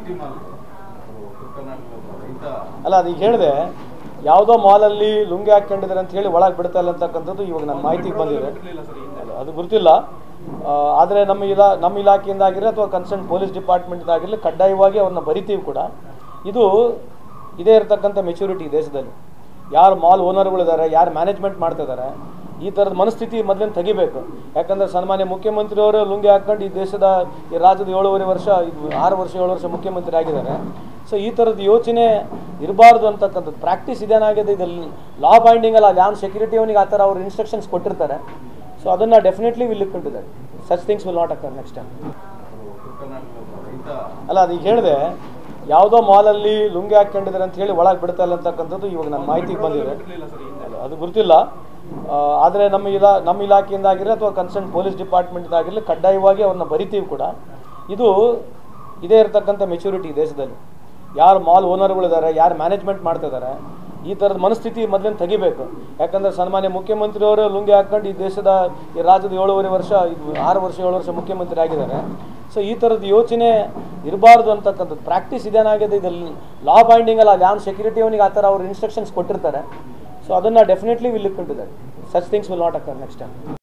city mall ಉತ್ತರ ಕರ್ನಾಟಕದ ರೈತ ಅಲ್ಲ ಅದು ಈಗ ಹೇಳಿದೆ ಯಾವುದೋ ಮಾಲಲ್ಲಿ ಲುಂಗಿ ಹಾಕೊಂಡಿದ್ದಾರೆ ಅಂತ ಹೇಳಿ ಒಳಗೆ ಬಿಡ್ತಾ ಇಲ್ಲ ಅಂತಕ್ಕಂಥದ್ದು ಇವಾಗ ನನ್ನ ಮಾಹಿತಿಗೆ ಬಂದಿದೆ ಅಲ್ಲ, ಅದು ಗೊತ್ತಿಲ್ಲ ಆದರೆ ನಮ್ಮ ಇಲಾ ನಮ್ಮ ಇಲಾಖೆಯಿಂದ ಆಗಿರಲಿ ಅಥವಾ ಕನ್ಸರ್ನ್ ಪೊಲೀಸ್ ಡಿಪಾರ್ಟ್ಮೆಂಟ್ ಆಗಿರಲಿ ಕಡ್ಡಾಯವಾಗಿ ಅವ್ರನ್ನ ಬರಿತೀವಿ ಕೂಡ ಇದು ಇದೇ ಇರತಕ್ಕಂಥ ಮೆಚುರಿಟಿ ದೇಶದಲ್ಲಿ ಯಾರು ಮಾಲ್ ಓನರ್ಗಳಿದ್ದಾರೆ ಯಾರು ಮ್ಯಾನೇಜ್ಮೆಂಟ್ ಮಾಡ್ತಾ ಇದ್ದಾರೆ ಈ ಥರದ ಮನಸ್ಥಿತಿ ಮೊದಲಿನ ತೆಗಿಬೇಕು ಯಾಕಂದರೆ ಸನ್ಮಾನ್ಯ ಮುಖ್ಯಮಂತ್ರಿಯವರು ಲುಂಗಿ ಹಾಕೊಂಡು ಈ ದೇಶದ ಈ ರಾಜ್ಯದ ಏಳುವರೆ ವರ್ಷ ಇದು ಆರು ವರ್ಷ ಏಳು ವರ್ಷ ಮುಖ್ಯಮಂತ್ರಿ ಆಗಿದ್ದಾರೆ ಸೊ ಈ ಥರದ ಯೋಚನೆ ಇರಬಾರ್ದು ಅಂತಕ್ಕಂಥದ್ದು ಪ್ರಾಕ್ಟೀಸ್ ಇದೇನಾಗಿದೆ ಇದಲ್ಲಿ ಲಾ ಬೈಂಡಿಂಗ್ ಅಲ್ಲ ಯಾವ ಸೆಕ್ಯೂರಿಟಿ ಅವನಿಗೆ ಆ ಥರ ಅವ್ರು ಇನ್ಸ್ಟ್ರಕ್ಷನ್ಸ್ ಕೊಟ್ಟಿರ್ತಾರೆ ಸೊ ಅದನ್ನು ಡೆಫಿನೆಟ್ಲಿ ವಿಲ್ ಲಿಕ್ಕೊಂಡಿದ್ದಾರೆ such things will not occur next time ಉತ್ತರ ಕರ್ನಾಟಕದ ರೈತ ಅಲ್ಲ ಅದು ಈಗ ಹೇಳಿದೆ ಯಾವುದೋ ಮಾಲಲ್ಲಿ ಲುಂಗಿ ಹಾಕೊಂಡಿದ್ದಾರೆ ಅಂತ ಹೇಳಿ ಒಳಗೆ ಬಿಡ್ತಾ ಇಲ್ಲ ಅಂತಕ್ಕಂಥದ್ದು ಇವಾಗ ನನ್ನ ಮಾಹಿತಿಗೆ ಬಂದಿದೆ ಅಲ್ಲ, ಅದು ಗೊತ್ತಿಲ್ಲ ಆದರೆ ನಮ್ಮ ಇಲಾ ನಮ್ಮ ಇಲಾಖೆಯಿಂದ ಆಗಿರಲಿ ಅಥವಾ ಕನ್ಸರ್ನ್ ಪೊಲೀಸ್ ಡಿಪಾರ್ಟ್ಮೆಂಟ್ ಆಗಿರಲಿ ಕಡ್ಡಾಯವಾಗಿ ಅವ್ರನ್ನ ಬರಿತೀವಿ ಕೂಡ ಇದು ಇದೇ ಇರತಕ್ಕಂಥ ಮೆಚುರಿಟಿ ದೇಶದಲ್ಲಿ ಯಾರು ಮಾಲ್ ಓನರ್ಗಳಿದ್ದಾರೆ ಯಾರು ಮ್ಯಾನೇಜ್ಮೆಂಟ್ ಮಾಡ್ತಾ ಇದ್ದಾರೆ ಈ ಥರದ ಮನಸ್ಥಿತಿ ಮೊದಲಿನ ತೆಗಿಬೇಕು ಯಾಕಂದರೆ ಸನ್ಮಾನ್ಯ ಮುಖ್ಯಮಂತ್ರಿಯವರು ಲುಂಗಿ ಹಾಕೊಂಡು ಈ ದೇಶದ ಈ ರಾಜ್ಯದ ಏಳುವರೆ ವರ್ಷ ಇದು ಆರು ವರ್ಷ ಏಳು ವರ್ಷ ಮುಖ್ಯಮಂತ್ರಿ ಆಗಿದ್ದಾರೆ ಸೊ ಈ ಥರದ ಯೋಚನೆ ಇರಬಾರ್ದು ಅಂತಕ್ಕಂಥದ್ದು ಪ್ರಾಕ್ಟೀಸ್ ಇದೇನಾಗಿದೆ ಇದಲ್ಲಿ ಲಾ ಬೈಂಡಿಂಗ್ ಅಲ್ಲ ಯಾವ ಸೆಕ್ಯೂರಿಟಿ ಅವನಿಗೆ ಆ ಥರ ಅವ್ರು ಇನ್ಸ್ಟ್ರಕ್ಷನ್ಸ್ ಕೊಟ್ಟಿರ್ತಾರೆ ಸೊ ಅದನ್ನು ಡೆಫಿನೆಟ್ಲಿ ವಿಲ್ ಲಿಕ್ಕೊಂಡಿದ್ದಾರೆ such things will not occur next time